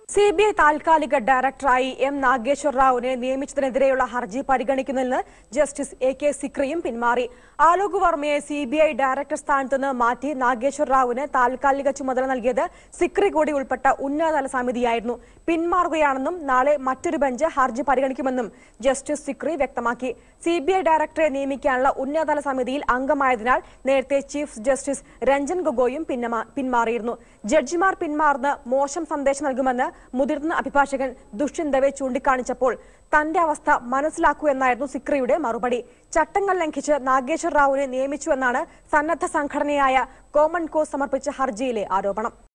C B I താൽക്കാലിക ഡയറക്ടറായി M Nageshwar റാവുവിനെ നിയമിച്ചതിനെതിരെയുള്ള ഹർജി പരിഗണിക്കുന്നതിന് ജസ്റ്റിസ് എ കെ സിക്രിയും പിന്മാറി ആലോക് വർമ്മയെ സി ബി ഐ ഡയറക്ടർ സ്ഥാനത്ത് നിന്ന് മാറ്റി നാഗേശ്വർ റാവുവിന് താൽക്കാലിക ചുമതല നൽകിയത് സിക്രി കൂടി ഉൾപ്പെട്ട ഉന്നതതല സമിതിയായിരുന്നു പിന്മാറുകയാണെന്നും നാളെ മറ്റൊരു ബെഞ്ച് ഹർജി പരിഗണിക്കുമെന്നും ജസ്റ്റിസ് സിക്രി വ്യക്തമാക്കി സി ബി ഐ ഡയറക്ടറെ നിയമിക്കാനുള്ള ഉന്നതതല സമിതിയിൽ അംഗമായതിനാൽ നേരത്തെ ചീഫ് ജസ്റ്റിസ് രഞ്ജൻ ഗൊഗോയും പിന്നമാ- പിന്മാറിയിരുന്നു ജഡ്ജിമാർ പിന്മാറുന്ന മോശം സന്ദേശം നൽകുമെന്ന് മുതിർന്ന അഭിഭാഷകൻ ദുഷ്യന്ത് ദവെ ചൂണ്ടിക്കാണിച്ചപ്പോൾ തന്റെ അവസ്ഥ മനസ്സിലാക്കൂ എന്നായിരുന്നു സിക്രിയുടെ മറുപടി ചട്ടങ്ങൾ ലംഘിച്ച് നാഗേശ്വർ റാവുവിനെ നിയമിച്ചുവെന്നാണ് സന്നദ്ധ സംഘടനയായ കോമൺ കോസ് സമർപ്പിച്ച ഹർജിയിലെ ആരോപണം